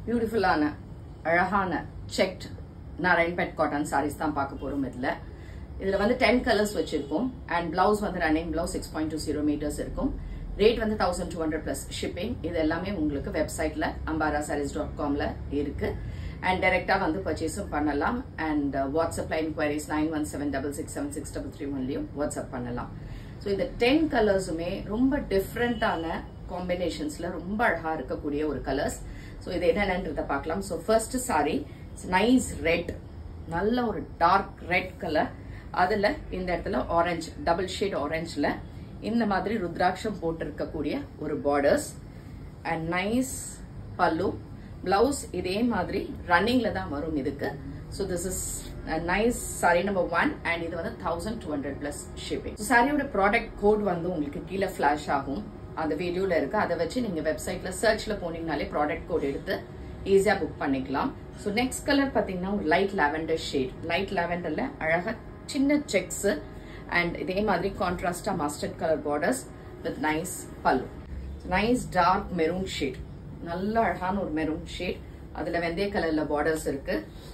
பியூட்டிஃபுல்லான அழகான checked Narayanpet cotton saris தான் பார்க்க போறோம் இதுல இதுல வந்து டென் கலர்ஸ் வச்சிருக்கோம் அண்ட் பிளவுஸ் வந்து running blouse six point two zero metres இருக்கும் ரேட் வந்து thousand two hundred plus shipping இது எல்லாமே உங்களுக்கு வெப்சைட்ல அம்பாரா சாரீஸ் டாட் காம்ல இருக்கு அண்ட் டைரக்டா வந்து பர்ச்சேஸும் பண்ணலாம் அண்ட் வாட்ஸ்அப்ல inquiries nine one seven double six seven six double three ஒன்லையும் வாட்ஸ்அப் பண்ணலாம் ஸோ இந்த டென் கலர்ஸுமே ரொம்ப டிஃப்ரெண்டான காம்பினேஷன்ஸ்ல ரொம்ப அழகா இருக்கக்கூடிய ஒரு கலர்ஸ் ஸோ இது என்னென்னன்றத பார்க்கலாம் so first sari nice red நல்ல ஒரு டார்க் ரெட் கலர் அதுல இந்த இடத்துல ஆரஞ்சு டபுள் ஷேட் ஆரஞ்சுல இந்த மாதிரி ருத்ராட்சம் போட்டிருக்கக்கூடிய ஒரு பார்டர்ஸ் அண்ட் நைஸ் பல்லு பிளவுஸ் இதே மாதிரி ரன்னிங்ல தான் வரும் இதுக்கு so this is nice sari number one and இது வந்து thousand two hundred plus shipping சாரியோட ப்ராடக்ட் கோட் வந்து உங்களுக்கு கீழே ஃபிளாஷ் ஆகும் அந்த வீடியோல இருக்கு அதை வச்சு நீங்க வெப்சைட்ல சர்ச்ல போனீங்கனாலே ப்ராடக்ட் கோட் எடுத்து ஈஸியா புக் பண்ணிக்கலாம் ஸோ நெக்ஸ்ட் கலர் பாத்தீங்கன்னா ஒரு லைட் லாவெண்டர் ஷேட் லைட் லாவெண்டர்ல அழகா சின்ன செக்ஸ் அண்ட் இதே மாதிரி கான்ட்ராஸ்டா mustard colour borders with nice பல்லு நைஸ் டார்க் மெரூன் ஷேட் நல்ல அழகான ஒரு மெரூன் ஷேட் அதுல வெந்தய கலர்ல பார்டர்ஸ் இருக்கு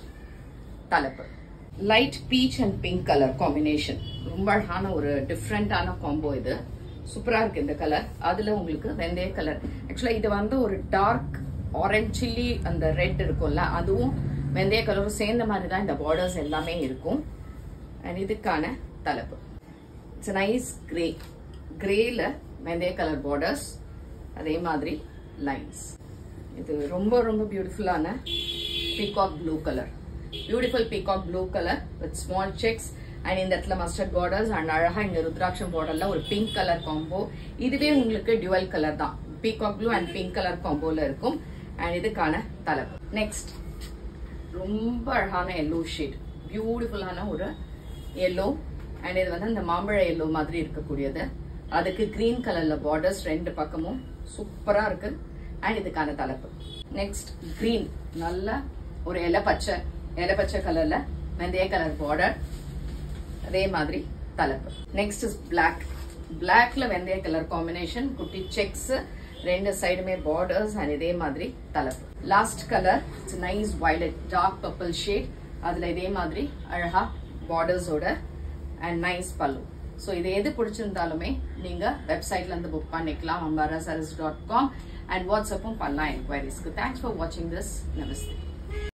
தலைப்பு light peach and pink colour combination ரொம்ப அழகான ஒரு டிஃப்ரெண்டான காம்போ இது சூப்பரா இருக்கு இந்த கலர் அதுல உங்களுக்கு வெந்தய கலர் ஆக்சுவலா இது வந்து ஒரு டார்க் ஆரஞ்ச் சில்லி அந்த ரெட் இருக்கும்ல அதுவும் வெந்தய கலரும் சேர்ந்த மாதிரி தான் இந்த பார்டர்ஸ் எல்லாமே இருக்கும் அண்ட் இதுக்கான தலைப்பு இட்ஸ் நைஸ் கிரே கிரேல வெந்தய கலர் பார்டர்ஸ் அதே மாதிரி லைன்ஸ் இது ரொம்ப ரொம்ப பியூட்டிஃபுல்லான peacock blue colour beautiful peacock blue colour with small checks and இந்த இடத்துல மஸ்டர்ட் பார்டர்ஸ் அண்ட் அழகா இந்த ருத்ராட்சம் பார்டர்ல ஒரு பிங்க் கலர் காம்போ இதுவே உங்களுக்கு டியூவல் கலர் தான் peacock blue and pink colour காம்போல இருக்கும் அண்ட் இதுக்கான தலைப்பு நெக்ஸ்ட் ரொம்ப அழகான எல்லோ ஷேட் பியூட்டிஃபுல்லான ஒரு எல்லோ அண்ட் இது வந்து அந்த மாம்பழ எல்லோ மாதிரி இருக்கக்கூடியது அதுக்கு கிரீன் கலர்ல பார்டர்ஸ் ரெண்டு பக்கமும் சூப்பரா இருக்கு அண்ட் இதுக்கான தலைப்பு நெக்ஸ்ட் கிரீன் நல்ல ஒரு இலை பச்சை இலை பச்சை கலர்ல வெந்தய கலர் பார்டர் அதே மாதிரி தலைப்பு நெக்ஸ்ட் இஸ் பிளாக் பிளாக்ல வெந்தய கலர் காம்பினேஷன் குட்டி செக்ஸ் ரெண்டு சைடுமே பார்டர்ஸ் அண்ட் இதே மாதிரி தலைப்பு last colour it's nice violet dark purple shade அதுல இதே மாதிரி அழகா பார்டர்ஸோட அண்ட் நைஸ் பல்லு ஸோ இது எது பிடிச்சிருந்தாலுமே நீங்க வெப்சைட்ல இருந்து புக் பண்ணிக்கலாம் Ambara service dot com and வாட்ஸ்அப்பும் பண்ணலாம் என்கொயரிஸ்க்கு தேங்க்ஸ் ஃபார் வாட்சிங் திஸ் நமஸ்தே